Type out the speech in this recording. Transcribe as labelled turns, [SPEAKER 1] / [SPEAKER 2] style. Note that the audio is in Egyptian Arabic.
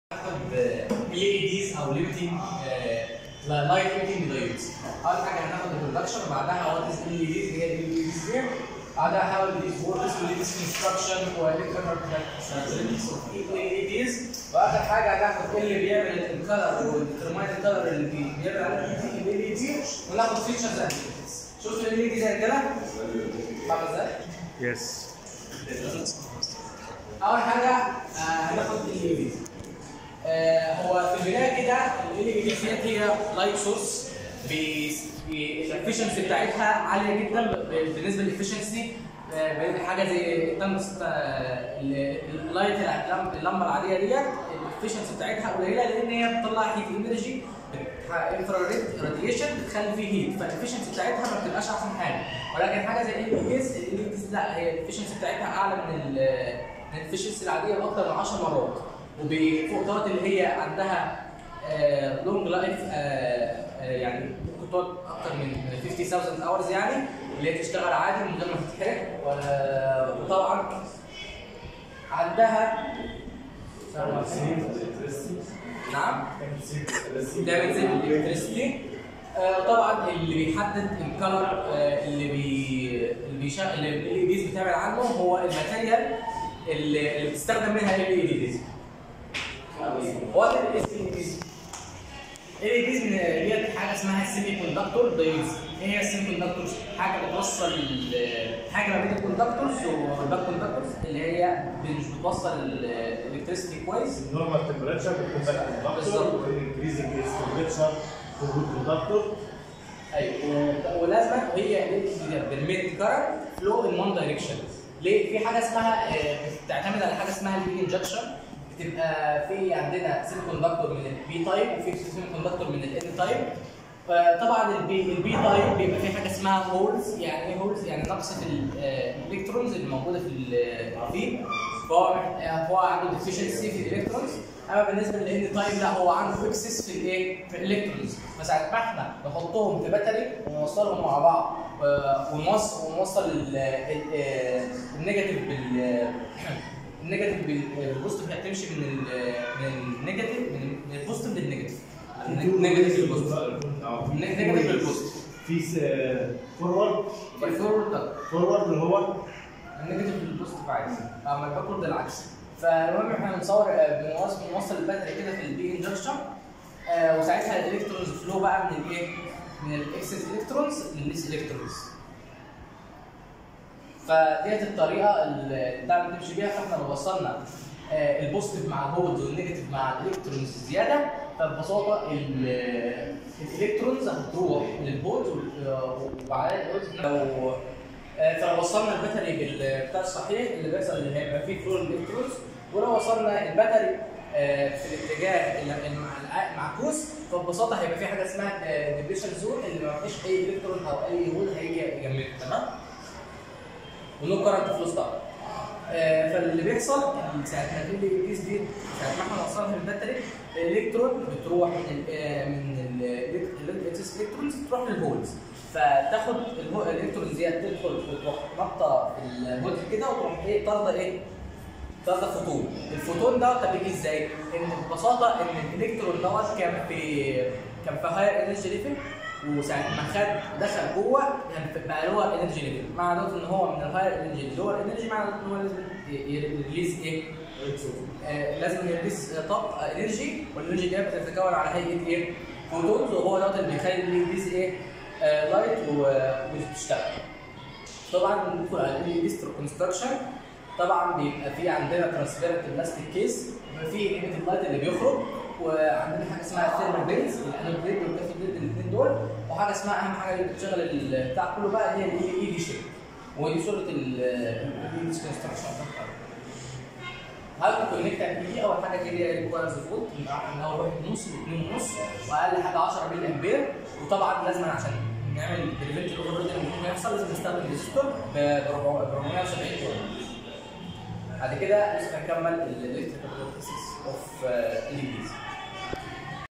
[SPEAKER 1] هناخد ال اي ديز او ليمتنج لايت ليمتنج دايودز اول حاجه هناخد البرودكشن وبعدها وات از ال اي ديز اللي هي ال اي ديز دي بعدها هاو ال وركس وليدز كونستراكشن والكترونال كاركترستكس اوف ال اي ديز واخر حاجه هناخد ايه اللي بيعمل الكلر والديترماين الكلر اللي بيعمل على ال اي دي وناخد فيتشرز اند شفت ال اي دي زي كده؟ فاهم ازاي؟
[SPEAKER 2] يس
[SPEAKER 1] اول حاجه آه، هناخد ال دي هو في البدايه كده ال دي ديت هي لايت سورس الافشنسي بتاعتها عاليه جدا ب- بالنسبه للافشنسي حاجه زي التنس اللايت اللمبه العاديه ديت الافشنسي بتاعتها قليله لان هي بتطلع هيت انرجي انفراريد راديشن بتخلي فيه هيت فالافشنسي بتاعتها ما بتبقاش احسن حاجه ولكن حاجه زي ال اي اس ال اس لا هي الافشنسي بتاعتها اعلى من ال- من الافشنسي العاديه باكثر من 10 مرات وفوق دوت اللي هي عندها لونج لايف يعني ممكن تقعد اكتر من 50000 اورز يعني اللي هي تشتغل عادي من غير ما تتحرق و- وطبعا عندها نعم ده بتزيد الالكتريستي طبعا اللي بيحدد الكلر اللي بي اللي بيشغل اللي الاي ديز بتعمل عنه هو الماتيريال اللي, اللي بتستخدم منها الاي ديز وات الاس ال ديز الاي ديز من هي حاجه اسمها السيمي كوندكتور دايودز ايه هي السيمي كوندكتورز حاجه بتوصل ال- حاجه ما بين الكوندكتورز والباك كوندكتورز اللي هي مش بتوصل الالكتريستي كويس
[SPEAKER 3] النورمال تمبريتشر بتكون باك
[SPEAKER 1] بالظبط.
[SPEAKER 3] كوندكتور والانكريزنج تمبريتشر فور كوندكتور
[SPEAKER 1] ايوه ولازم هي بيرميت كارنت فلو ان وان دايركشن ليه؟ في حاجه اسمها آه، بتعتمد على حاجه اسمها البي انجكشن بتبقى في عندنا سيمي كوندكتور من البي تايب وفي سيمي كوندكتور من الان تايب طبعا البي البي تايب بيبقى في حاجه اسمها هولز يعني ايه هولز يعني نقص في الالكترونز اللي موجوده في ال- فيه فهو مح- هو عنده ديفيشنسي في الالكترونز اما بالنسبه للان تايب لا هو عنده اكسس في الايه؟ في الالكترونز فساعه ما احنا نحطهم في باتري ونوصلهم مع بعض آه، ونوصل ونوصل ال- ال- آه، النيجاتيف بال النيجاتيف بال- البوزيتيف هي بتمشي من ال- من النيجاتيف من من البوزيتيف للنيجاتيف النيجاتيف للبوزيتيف النيجاتيف للبوزيتيف
[SPEAKER 3] في فورورد
[SPEAKER 1] الفورورد
[SPEAKER 3] فورورد اللي هو
[SPEAKER 1] النيجاتيف للبوزيتيف عادي اما الباكورد العكس فالمهم احنا بنصور آه، بنوصل بنوصل الباتري كده في البي انجكشن آه، وساعتها الالكترونز فلو بقى من الايه؟ من الاكسس الكترونز للليس الكترونز فديت الطريقه اللي بتاع بتمشي بيها فاحنا لو وصلنا آه، البوزيتيف مع الهولز والنيجاتيف مع الالكترونز زياده فببساطه ال- الالكترونز هتروح للهولز وعلى الهولز لو آه، فلو وصلنا الباتري بالبتاع الصحيح اللي بيحصل اللي هيبقى فيه فلو الالكترونز ولو وصلنا الباتري آه، في الاتجاه الم- المع- المعكوس فببساطه هيبقى في حاجه اسمها ديبريشن زون اللي ما فيش اي الكترون او اي هول هيجي يجمده تمام؟ ونو كارنت فلوس طبعا آه، فاللي بيحصل إن ساعه ما ال دي دي ساعه ما احنا وصلنا الباتري الالكترون بتروح من ال آه، من الاكسس الكترونز تروح للهولز فتاخد الهو- الالكترونز دي تدخل وتروح نطه في الهولز كده وتروح ايه طارده ايه؟ طارده فوتون الفوتون ده طب بيجي ازاي؟ ان ببساطه ان الالكترون دوت كان في كان في هاير انرجي ليفل وساعه ما خد دخل جوه كان في- بقى لور انرجي ليفل مع دوت ان هو من الهاير انرجي لور انرجي مع ان هو لازم يريليز ايه؟ آه، لازم يريليز طاقه انرجي والانرجي دي بتتكون على هيئه ايه؟ فوتونز وهو دوت اللي بيخلي يريليز ايه؟ آه، لايت و- وتشتغل. طبعا ندخل على الانستر كونستراكشن طبعا بيبقى في عندنا ترانسبيرنت بلاستيك كيس بيبقى في ايميتد لايت اللي بيخرج وعندنا حاجه اسمها ثيرمال بيلز الانود بليد والكافي بليد الاثنين دول وحاجه اسمها اهم حاجه اللي بتشغل البتاع كله بقى هي الاي دي شيب ودي صوره الايدي كونستراكشن هل كونكت دي اول حاجه كده هي ريكوايرز فولت من اول واحد ونص لاثنين ونص واقل حاجه 10 ملي امبير وطبعا لازم عشان نعمل بريفنت الاوفر اللي ممكن يحصل لازم نستخدم ريزيستور ب 470 فولت بعد كده لسه هنكمل الالكتريكال بروسيس اوف ال